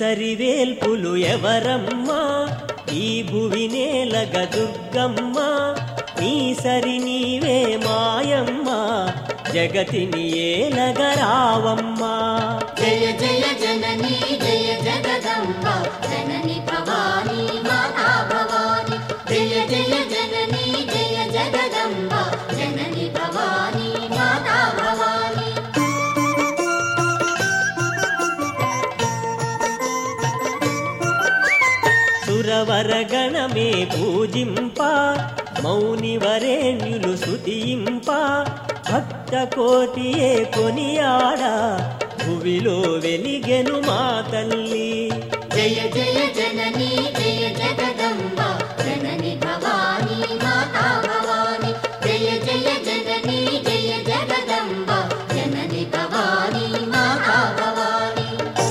సరివేల్పులు ఎవరమ్మా ఈ భువి నేలగ దుర్గమ్మ నీ సరి నీవే మాయమ్మ జగతిని ఏలగరావమ్మా జయ జయ జననీ జయ జగదంబ జనని భవానీ మాతా భవాని జయ జయ జననీ జయ జగదంబ జనని భవానీ మాతా భవాని సురవరగణమే పూజింప మౌనివరేణ్యులు స్తుతింప భక్త కోటియే కొనియాడ భువిలో వెలిగెను మా తల్లి జయ జయ జననీ జయ జగదంబ జనని భవానీ మాతా భవాని జయ జయ జననీ జయ జగదంబ జనని భవానీ మాతా భవాని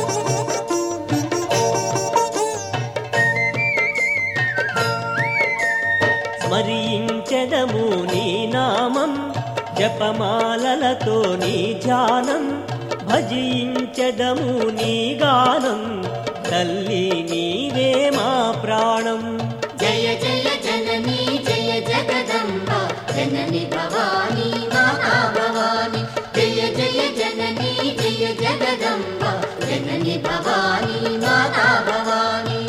స్మరించెదము నీ నామం జపమాలలతో నీ ధ్యానం భజించెదము నీ గానం తల్లి నీవే మా ప్రాణం జయ జయ జననీ జయ జగదంబ జనని భవానీ మాతా భవాని జయ జయ జననీ జయ జగదంబ జనని భవానీ మాతా భవాని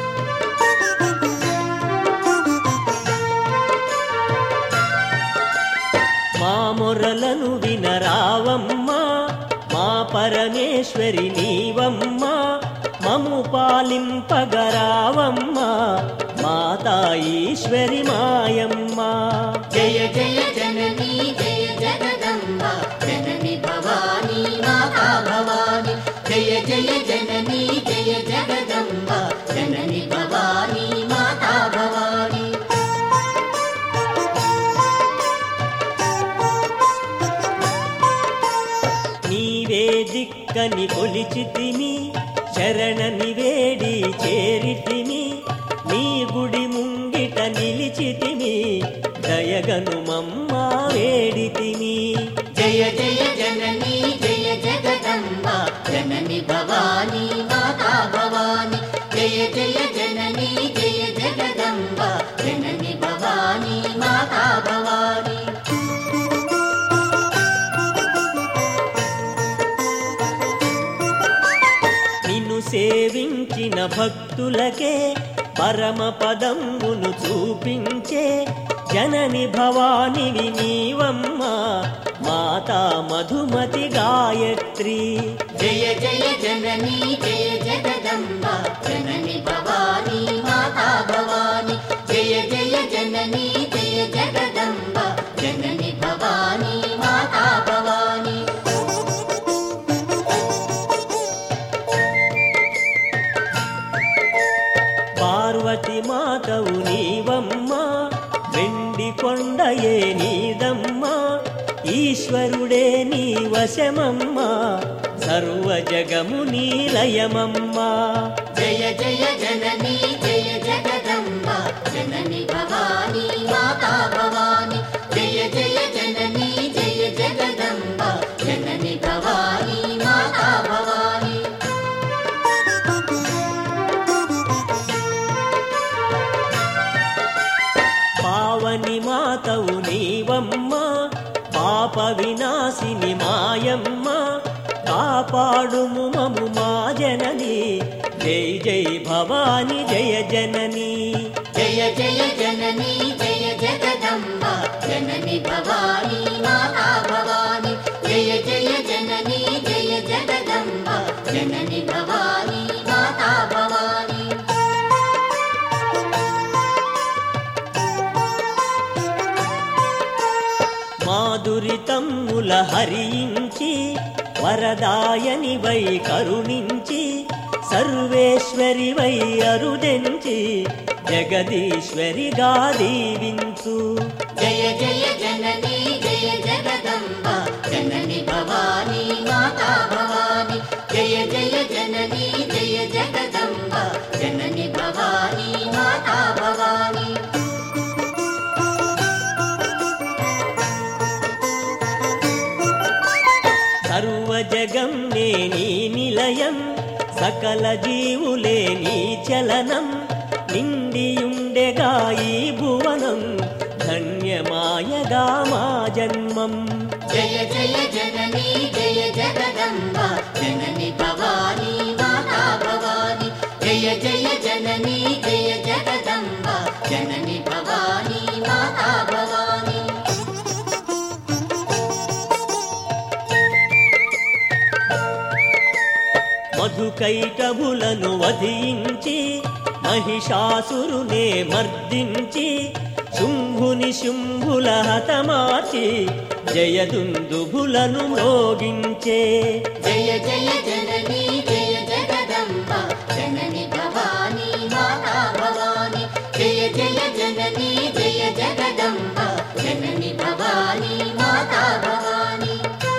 మా మొరలను వినరావమ్మా మా పరమేశ్వరి నీవమ్మా మము పాలింపగరావమ్మా మాతా ఈశ్వరి మాయమ్మా జయ జయ జననీ జయ జగదంబ జనని భవానీ మాతా భవాని జయ జయ జననీ జయ జగదంబ జనని భవానీ మాతా భవాని నీవే దిక్కని కొలిచితిమి శరణని వేడి చేరితిమి నీ గుడి ముంగిట నిలిచితిమి దయగను మమ్మ వేడితిమి జయ జయ జననీ జయ జగదంబ జనని భవానీ మాతా భవాని జయ జయ జననీ జయ జగదంబ జనని భవానీ మాతా భవాని నిన్ను సేవించిన భక్తులకే పరమ పదమును చూపించే జనని భవానివి నీవమ్మ మాతా మధుమతి గాయత్రి జయ జయ జననీ జయ జగదంబ జనని భవానీ మాతా భవాని జయ జయ జననీ జయ జగదంబ జనని భవానీ మాతా భవాని పార్వతి మాతవు నీవమ్మ వెండి కొండయే నీదమ్మ ఈశ్వరుడే నీ వశమమ్మ సర్వ జగము నీలయమమ్మ జయ జయ జననీ జయ జగదంబ జనని భవానీ మాతా భవాని జయ జయ జననీ జయ జగదంబ జనని భవానీ మాతా భవాని పావని మాతవు నీవమ్మ పాప వినాశిని మాయమ్మ కాపాడుము మము మా జనని జై జై భవాని జయ జనని జయ జయ జననీ జయ జగదంబ జనని భవానీ మాతా భవాని జయ జయ జననీ జయ జగదంబ జనని భవానీ మాతా భవాని మాధురితమ్ముల హరించి వరదాయని వై కరుణించి సర్వేశ్వరి వై అరుదెంచి జగదీశ్వరిగా దీవించు జయ జయ జననీ జయ జగదంబ జనని భవానీ మాతా భవాని జయ జయ జననీ జయ జగదంబ జనని భవానీ మాతా భవాని సర్వ జగం నే నీ నిలయం సకల జీవులే నీ చలనం నిండియుండెగా ఈ భువనం ధన్యమాయగా మా జన్మం జయ జయ జననీ జయ జగదంబ జనని భవానీ మాతా భవాని జయ జయ జననీ జయ జగదంబ జనని భవానీ మాతా భవాని మధుకైటభులను వధించి మహిషాసురునే మర్దించి శుంభుని శుంభుల హతమార్చి జయదుందుభులను మ్రోగించే జయ జయ జననీ జయ జగదంబ జనని భవానీ మాతా భవాని జయ జయ జననీ జయ జగదంబ జనని భవానీ మాతా భవాని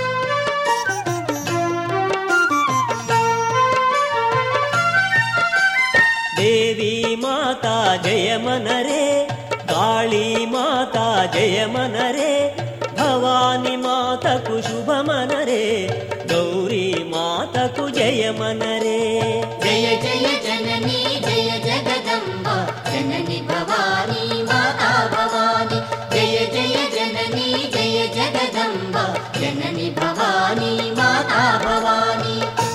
దేవీ మాతా జయమనరే కాళీ మాతా జయమనరే భవాని మాతకు శుభమనరే గౌరీ మాతకు జయమనరే జయ జయ జననీ జయ జగదంబ జనని భవానీ మాతా భవాని జయ జయ జననీ జయ జగదంబ జనని భవానీ మాతా భవాని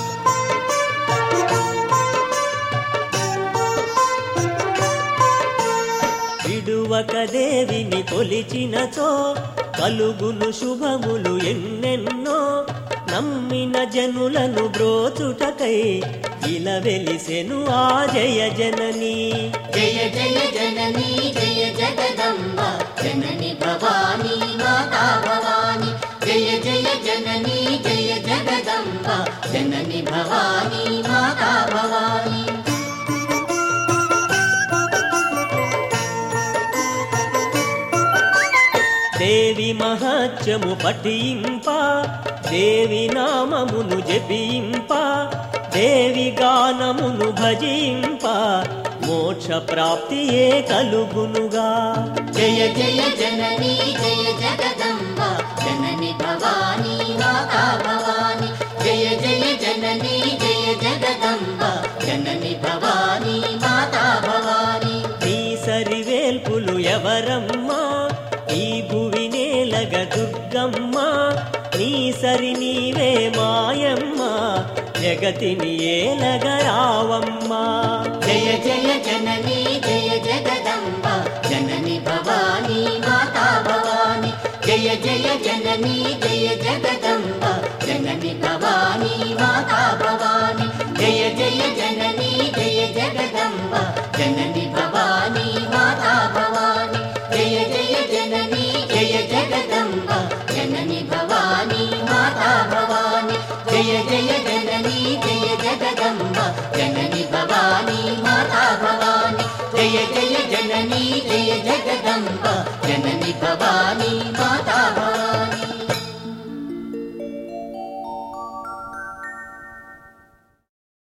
విడువక దేవిని కొలిచినచో కలుగును శుభములు ఎన్నెన్నో నమ్మిన జనులను బ్రోచుటకై ఇలా వెలిసెను ఆ జయ జననీ జయ జయ జననీ జయ జగదంబ జనని భవానీ మాతా భవాని జయ జయ జననీ జయ జగదంబ జనని భవానీ మాతా భవాని దేవి మహత్యము పఠింప దేవి నామమును జపింప దేవి గానమును భజింప మోక్ష ప్రాప్తియే కలుగునుగా జయ జయ జననీ జయ జగదంబ జనని భవానీ మాతా భవాని జయ జయ జననీ జయ జగదంబ జనని భవానీ మాతా భవాని నీ సరివేల్పులు ఎవరమ్మా ఈ భువి నేలగ దుర్గమ్మ నీ సరి నీవే మాయమ్మ జగతిని ఏలగ రావమ్మా జయ జయ జననీ జయ జగదంబ జనని భవానీ మాతా భవాని జయ జయ జననీ జయ జగదంబ జనని భవానీ మాతా భవాని జయ జయ జననీ జయ జగదంబ జనని భవానీ మాతా భవాని జయ జయ జననీ జయ జగదంబ జనని భవానీ మాతా భవాని జయ జయ జననీ జయ జగదంబ జనని భవానీ మాతా భవాని జయ జయ జననీ జయ జగదంబ జనని భవానీ మాతా భవాని